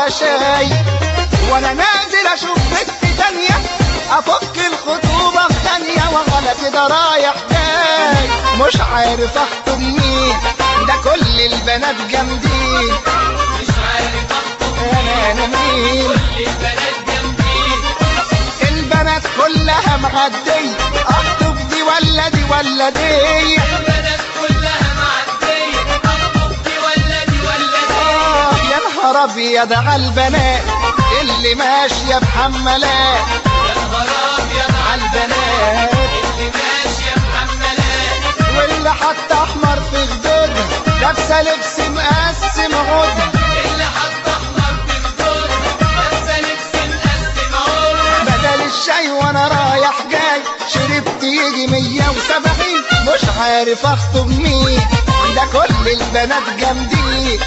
وشاي وانا نازل اشوف بنت تانية افك الخطوبة في ثانية وغلا كده رايح جاي مش عارف اخطب مين ده كل البنات جامدين مش عارف اخطب انا انا مين كل البنات جنبي البنات كلها معدية اخطب دي ولا دي ولا دي البنات كلها معدية اخطب دي ولا دي ولا دي آه يا نهار ابيض على البنات اللي ماشية بحمالات يا نهار ابيض على البنات اللي ماشية بحمالات واللي حط احمر في خدودها لابسه لبس مقسم عودها اللي حط احمر في خدودها لابسه لبس مقسم عودها بدل الشاي وانا رايح جاي شربت يجي 170 مش عارف اخطب مين ده كل البنات جامدين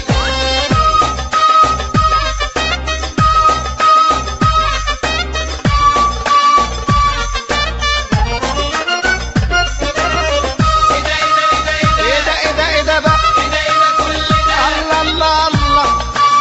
ايه ده ايه ده ايه ده ايه ده ايه ده ايه ده ايه ده بقى ايه ده ايه ده كل ده الله الله الله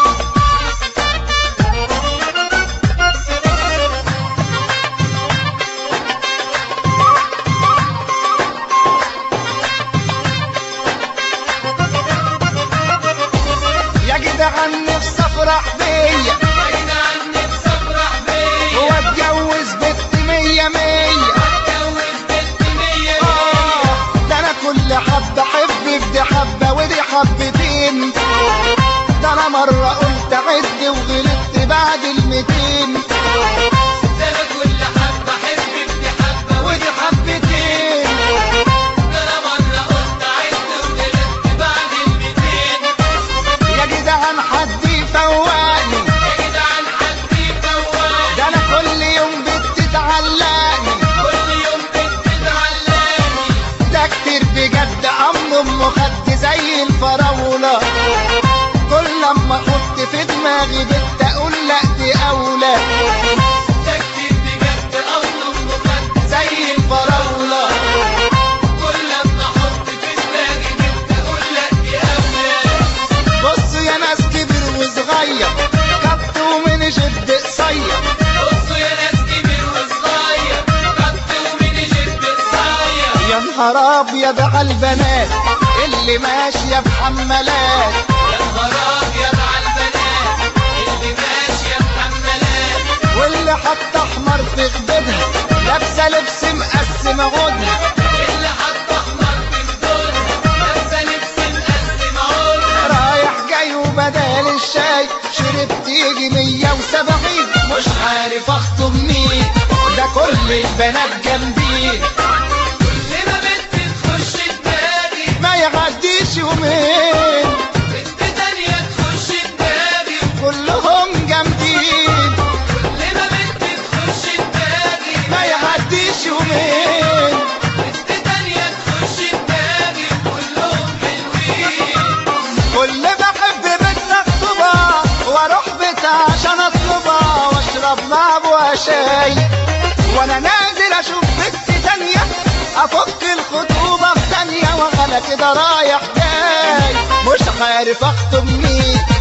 يا جدعان نفسي افرح بيا بعيد عني بصفرح بيا واتجوز بنت مية مية اتجوز بنت مية آه، ده انا كل حبة احب في دي حبة ودي حبتين ده انا مرة قلت عد وغلطت بعد الميتين ده انا كل حبة احب ابني حبة ودي حبتين ده انا مرة قلت عد وغلطت بعد الميتين يا جدعان حد يفوقني يا جدعان حد يفوقني ده انا كل يوم بتتعلقني كل يوم بنت تعلقني ده كتير بجد ام ام خد زي الفراولة كل لما احط في دماغي بنت اقول لا دي اولى ده كتير بجد اصلا مخد زي الفراولة كل لما احط في دماغي بنت اقول لك دي اولى بصوا يا ناس كبر وصغير كبتوا من شد قصير بصوا يا ناس كبير وصغير خدت ومن جد قصير يا نهار ابيض على البنات اللي ماشيه بحمالات يا نهار ابيض على البنات اللي ماشيه بحمالات واللي حط احمر في خدودها لابسه لبس مقسم عودها اللي حط احمر في خدودها لابسه لبس مقسم عودها رايح جاي وبدال الشاي شربت يجي 170 مش عارف اخطب مين ده كل البنات جامدين كل ما بنت تخش دماغي ما يعديش يومين بنت تانية تخش دماغي كلهم جامدين كل ما بنت تخش دماغي ما يعديش يومين بنت تانية تخش دماغي كلهم حلوين كل ما احب بنت اخطبها واروح بيتها عشان اطلبها واشرب مع ابوها شاي وانا نازل اشوف بنت تانية افك الخطوبة في ثانية وانا كده رايح جاي مش عارف اخطب مين